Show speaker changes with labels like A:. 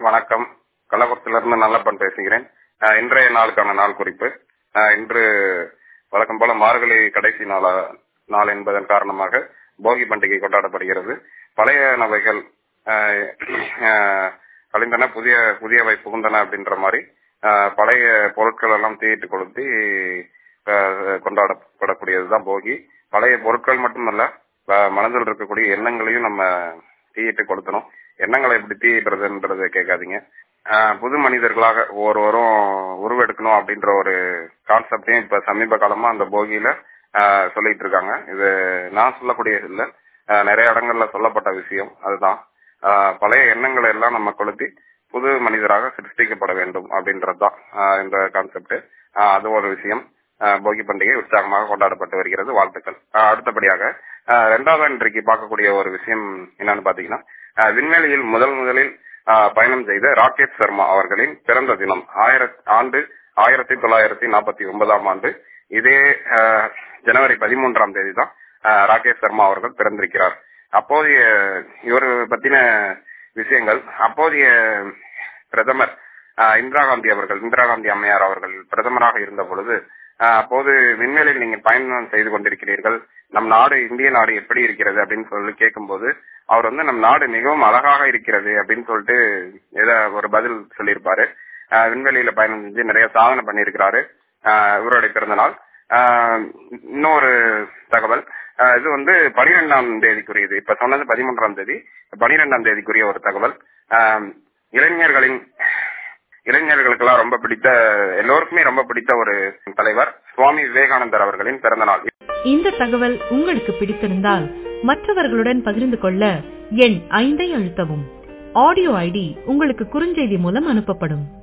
A: வணக்கம் கள்ளக்குறிச்சியிலிருந்து நல்லப்பன் பேசுகிறேன் அஹ் இன்றைய நாளுக்கான நாள் குறிப்பு அஹ் இன்று வழக்கம் போல மார்கழி கடைசி நாளா நாள் என்பதன் காரணமாக போகி பண்டிகை கொண்டாடப்படுகிறது பழைய நவைகள் அஹ், அஹ், கழிந்தன புதிய புதியவை புகுந்தன அப்படின்ற மாதிரி அஹ், பழைய பொருட்கள் எல்லாம் தீயிட்டு கொளுத்தி அஹ், கொண்டாடப்படக்கூடியதுதான் போகி பழைய பொருட்கள் மட்டுமல்ல அஹ், மனதில் இருக்கக்கூடிய எண்ணங்களையும் நம்ம தீயிட்டு கொளுத்தணும் எண்ணங்களை எப்படி தீயிடுறதுன்றதை கேட்காதீங்க ஆஹ் புது மனிதர்களாக ஒவ்வொருவரும் உருவெடுக்கணும் அப்படின்ற ஒரு கான்செப்டையும் இப்ப சமீப காலமா அந்த போகியில ஆஹ் சொல்லிட்டு இருக்காங்க இது நான் சொல்லக்கூடியது இல்ல ஆஹ் நிறைய இடங்கள்ல சொல்லப்பட்ட விஷயம் அதுதான் ஆஹ் பழைய எண்ணங்களை எல்லாம் நம்ம கொளுத்தி புது மனிதராக சிருஷ்டிக்கப்பட வேண்டும் அப்படின்றதுதான் ஆஹ் இந்த கான்செப்ட் அது ஒரு விஷயம் ஆஹ் போகி பண்டிகை உற்சாகமாக கொண்டாடப்பட்டு வருகிறது வாழ்த்துக்கள் ஆஹ் அடுத்தபடியாக ஆஹ் இரண்டாவது இன்றைக்கு பார்க்கக்கூடிய ஒரு விஷயம் என்னன்னு பாத்தீங்கன்னா ஆஹ் விண்வெளியில் முதல் முதலில் ஆஹ் பயணம் செய்த ராகேஷ் சர்மா அவர்களின் பிறந்த தினம் ஆயிரத்தி ஆண்டு ஆயிரத்தி தொள்ளாயிரத்தி நாற்பத்தி ஒன்பதாம் ஆண்டு இதே ஆஹ் ஜனவரி பதிமூன்றாம் தேதி தான் ஆஹ் ராகேஷ் சர்மா அவர்கள் பிறந்திருக்கிறார் அப்போதைய இவர் பத்தின விஷயங்கள் அப்போதைய பிரதமர் ஆஹ் இந்திரா காந்தி அவர்கள் இந்திரா காந்தி அம்மையார் அவர்கள் பிரதமராக இருந்த பொழுது ஆஹ் அப்போது விண்வெளியில் நீங்கள் பயணம் செய்து கொண்டிருக்கிறீர்கள் நம் நாடு இந்திய நாடு எப்படி இருக்கிறது அப்படின்னு சொல்லி கேட்கும்போது அவர் வந்து நம் நாடு மிகவும் அழகாக இருக்கிறது அப்படின்னு சொல்லிட்டு ஏதோ ஒரு பதில் சொல்லியிருப்பாரு ஆஹ் விண்வெளியில பயணம் செஞ்சு நிறைய சாதனை பண்ணியிருக்கிறாரு ஆஹ் இவருடைய பிறந்த நாள் ஆஹ் இன்னொரு தகவல் ஆஹ் இது வந்து பனிரெண்டாம் தேதிக்குரியது இப்ப சொன்னது பதிமூன்றாம் தேதி பனிரெண்டாம் தேதிக்குரிய ஒரு தகவல் ஆஹ் இளைஞர்களின் இளைஞர்களுக்கெல்லாம் ரொம்ப பிடித்த எல்லோருக்குமே ரொம்ப பிடித்த ஒரு தலைவர் சுவாமி விவேகானந்தர் அவர்களின் பிறந்த நாள்
B: இந்த தகவல் உங்களுக்கு பிடித்திருந்தால் மற்றவர்களுடன் பகிர்ந்து கொள்ள எண் ஐந்தை அழுத்தவும் ஆடியோ ஐடி உங்களுக்கு குறுஞ்செய்தி மூலம் அனுப்பப்படும்